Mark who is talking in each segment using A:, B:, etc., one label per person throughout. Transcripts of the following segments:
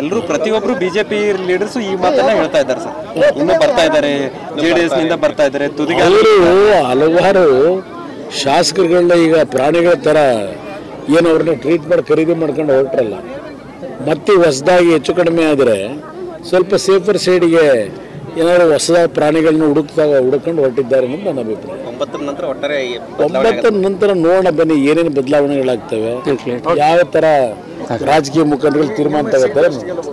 A: ಎಲ್ಲರೂ ಪ್ರತಿಯೊಬ್ರು BJP leaders ಈ ಮಾತನ್ನ ಹೇಳ್ತಾ ಇದ್ದಾರೆ ಸರ್ ಇನ್ನು ಬರ್ತಾ ಇದ್ದಾರೆ ಜೆ ಡಿ ಎಸ್ ನಿಂದ ಬರ್ತಾ ಇದ್ದಾರೆ ತುದಿಗೆ
B: ಅವರು ಹಲವಾರು ಶಾಸಕರುಗಳನ್ನ ಈಗ ಪ್ರಾಣಿಗಳ ಥರ ಏನು ಅವ್ರನ್ನ ಟ್ರೀಟ್ ಮಾಡಿ ಖರೀದಿ ಮಾಡ್ಕೊಂಡು ಹೊರಟ್ರಲ್ಲ ಮತ್ತೆ ಹೊಸದಾಗಿ ಹೆಚ್ಚು ಕಡಿಮೆ ಆದರೆ ಸ್ವಲ್ಪ ಸೇಫರ್ ಸೈಡ್ಗೆ ಏನಾದ್ರು ಹೊಸದಾದ ಪ್ರಾಣಿಗಳನ್ನ ಹುಡುಕ್ದಾಗ ಹುಡುಕೊಂಡು ಹೊರಟಿದ್ದಾರೆ ಅನ್ನೋದು ನನ್ನ ಅಭಿಪ್ರಾಯ
A: ಒಂಬತ್ತರ ನಂತರ ಒಟ್ಟಾರೆ
B: ಒಂಬತ್ತರ ನಂತರ ನೋಡೋಣ ಬನ್ನಿ ಏನೇನು ಬದಲಾವಣೆಗಳಾಗ್ತವೆ ಯಾವ ಥರ ರಾಜಕೀಯ ಮುಖಂಡಗಳು ತೀರ್ಮಾನ ತಗೋತಾರೆ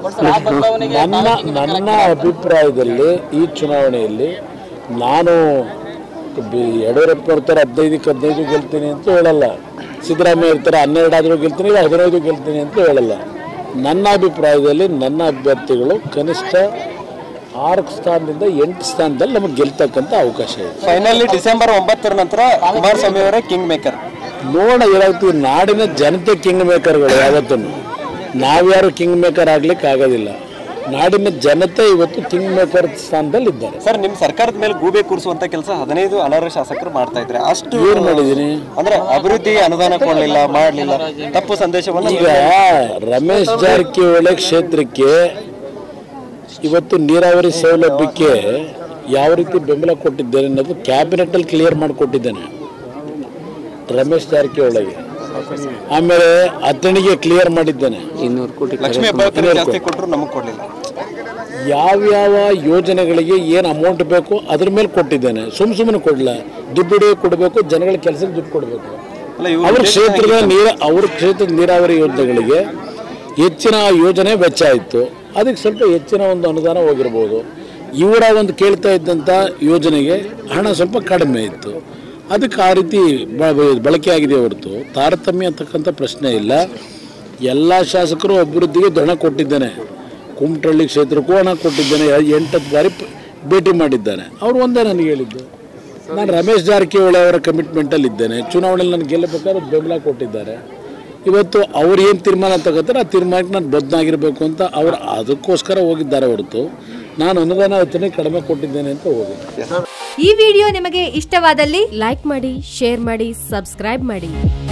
B: ನನ್ನ ನನ್ನ ಅಭಿಪ್ರಾಯದಲ್ಲಿ ಈ ಚುನಾವಣೆಯಲ್ಲಿ ನಾನು ಬಿ- ಯಡಿಯೂರಪ್ಪನವ್ರ ಥರ ಹದಿನೈದಕ್ಕೆ ಹದಿನೈದು ಗೆಲ್ತೀನಿ ಅಂತ ಹೇಳಲ್ಲ ಸಿದ್ದರಾಮಯ್ಯ ಇರ್ತಾರೆ ಹನ್ನೆರಡು ಆದರೂ ಗೆಲ್ತೀನಿ ಇಲ್ಲ ಹದಿನೈದು ಗೆಲ್ತೀನಿ ಅಂತ ಹೇಳಲ್ಲ ನನ್ನ ಅಭಿಪ್ರಾಯದಲ್ಲಿ ನನ್ನ ಅಭ್ಯರ್ಥಿಗಳು ಕನಿಷ್ಠ ಆರು ಸ್ಥಾನದಿಂದ ಎಂಟು ಸ್ಥಾನದಲ್ಲಿ ನಮಗೆ ಗೆಲ್ತಕ್ಕಂಥ ಅವಕಾಶ ಇದೆ
A: ಫೈನಲಿ ಡಿಸೆಂಬರ್ ಒಂಬತ್ತರ ನಂತರ ಕುಮಾರಸ್ವಾಮಿ ಅವರೇ ಕಿಂಗ್ ಮೇಕರ್
B: ನೋಡ ಏನಾಗ್ತೀವಿ ನಾಡಿನ ಜನತೆ ಕಿಂಗ್ ಮೇಕರ್ಗಳು ಯಾವತ್ತೂ ನಾವ್ಯಾರು ಕಿಂಗ್ ಮೇಕರ್ ಆಗ್ಲಿಕ್ಕೆ ಆಗೋದಿಲ್ಲ ನಾಡಿನ ಜನತೆ ಇವತ್ತು ಕಿಂಗ್ ಮೇಕರ್ ಸ್ಥಾನದಲ್ಲಿ ಇದ್ದಾರೆ
A: ಸರ್ ನಿಮ್ ಸರ್ಕಾರದ ಮೇಲೆ ಗೂಬೆ ಕೂರಿಸುವಂತ ಕೆಲಸ ಹದಿನೈದು ಅನರ್ಹ ಶಾಸಕರು ಮಾಡ್ತಾ ಇದ್ರೆ ಅಷ್ಟು
B: ಏನ್ ಮಾಡಿದೀನಿ
A: ಅಂದ್ರೆ ಅಭಿವೃದ್ಧಿ ಅನುದಾನ ಕೊಡ್ಲಿಲ್ಲ ಮಾಡ್ಲಿಲ್ಲ ತಪ್ಪು ಸಂದೇಶವನ್ನು
B: ಈಗ ರಮೇಶ್ ಜಾರಕಿಹೊಳಿ ಕ್ಷೇತ್ರಕ್ಕೆ ಇವತ್ತು ನೀರಾವರಿ ಸೌಲಭ್ಯಕ್ಕೆ ಯಾವ ರೀತಿ ಬೆಂಬಲ ಕೊಟ್ಟಿದ್ದೇನೆ ಅನ್ನೋದು ಕ್ಯಾಬಿನೆಟಲ್ಲಿ ಕ್ಲಿಯರ್ ಮಾಡಿಕೊಟ್ಟಿದ್ದೇನೆ ರಮೇಶ್ ಜಾರಕಿಹೊಳಿಗೆ ಆಮೇಲೆ ಅತಣಿಗೆ ಕ್ಲಿಯರ್ ಮಾಡಿದ್ದೇನೆ
A: ಲಕ್ಷ್ಮೀ ಹೆಬ್ಬಾಳ್ಕರ್ ಜಾಸ್ತಿ ಕೊಟ್ಟರು ನಮಗ್ ಕೊಡ್ಲಿಲ್ಲ
B: ಯಾವ್ಯಾವ ಯೋಜನೆಗಳಿಗೆ ಏನು ಅಮೌಂಟ್ ಬೇಕು ಅದ್ರ ಮೇಲೆ ಕೊಟ್ಟಿದ್ದೇನೆ ಸುಮ್ ಸುಮ್ಮನೆ ಕೊಡಲ್ಲ ದುಡ್ಡು ಕೊಡಬೇಕು ಜನಗಳ ಕೆಲಸಕ್ಕೆ ದುಡ್ಡು ಕೊಡಬೇಕು
A: ಅಲ್ಲ ಇವ್ರು
B: ಅವ್ರ ಕ್ಷೇತ್ರದ ನೀರ ಅವ್ರ ಕ್ಷೇತ್ರದ ನೀರಾವರಿ ಯೋಜನೆಗಳಿಗೆ ಹೆಚ್ಚಿನ ಯೋಜನೆ ವೆಚ್ಚ ಇತ್ತು ಅದಕ್ಕೆ ಸ್ವಲ್ಪ ಹೆಚ್ಚಿನ ಒಂದು ಅನುದಾನ ಹೋಗಿರ್ಬೋದು ಇವರ ಒಂದು ಕೇಳ್ತಾ ಇದ್ದಂಥ ಯೋಜನೆಗೆ ಹಣ ಸ್ವಲ್ಪ ಕಡಿಮೆ ಇತ್ತು ಅದಕ್ಕೆ ಆ ರೀತಿ ಬ- ಬ- ಬಳಕೆ ಆಗಿದೆ ಹೊರತು ತಾರತಮ್ಯ ಅಂತಕ್ಕಂಥ ಪ್ರಶ್ನೆ ಇಲ್ಲ ಎಲ್ಲ ಶಾಸಕರು ಅಭಿವೃದ್ಧಿಗೆ ಹಣ ಕೊಟ್ಟಿದ್ದೇನೆ ಕುಮಟಳ್ಳಿ ಕ್ಷೇತ್ರಕ್ಕೂ ಹಣ ಕೊಟ್ಟಿದ್ದೇನೆ ಎಂಟತ್ತು ಬಾರಿ ಪ- ಭೇಟಿ ಮಾಡಿದ್ದಾನೆ ಅವರು ಒಂದೇ ನನಗೆ ಹೇಳಿದ್ದು ನಾನು ರಮೇಶ್ ಜಾರಕಿಹೊಳಿ ಅವರ ಕಮಿಟ್ಮೆಂಟಲ್ಲಿ ಇದ್ದೇನೆ ಚುನಾವಣೆಯಲ್ಲಿ ನಾನು ಗೆಲ್ಲಬೇಕಾದ್ರೆ ಬೆಂಬಲ ಕೊಟ್ಟಿದ್ದಾರೆ ಇವತ್ತು ಅವ್ರು ಏನು ತೀರ್ಮಾನ ತಗೋತಾರೆ ಆ ತೀರ್ಮಾನಕ್ಕೆ ನಾನು ಬದ್ಧನಾಗಿರಬೇಕು ಅಂತ ಅವ್ರು ಅದಕ್ಕೋಸ್ಕರ ಹೋಗಿದ್ದಾರೆ ಹೊರತು ನಾನು ಅನುದಾನ ರಚನೆ ಕಡಿಮೆ ಕೊಟ್ಟಿದ್ದೇನೆ ಅಂತ ಹೋಗಿದ್ದೆ
C: ಈ ವಿಡಿಯೋ ನಿಮಗೆ ಇಷ್ಟವಾದಲ್ಲಿ ಲೈಕ್ ಮಾಡಿ ಶೇರ್ ಮಾಡಿ ಸಬ್ಸ್ಕ್ರೈಬ್ ಮಾಡಿ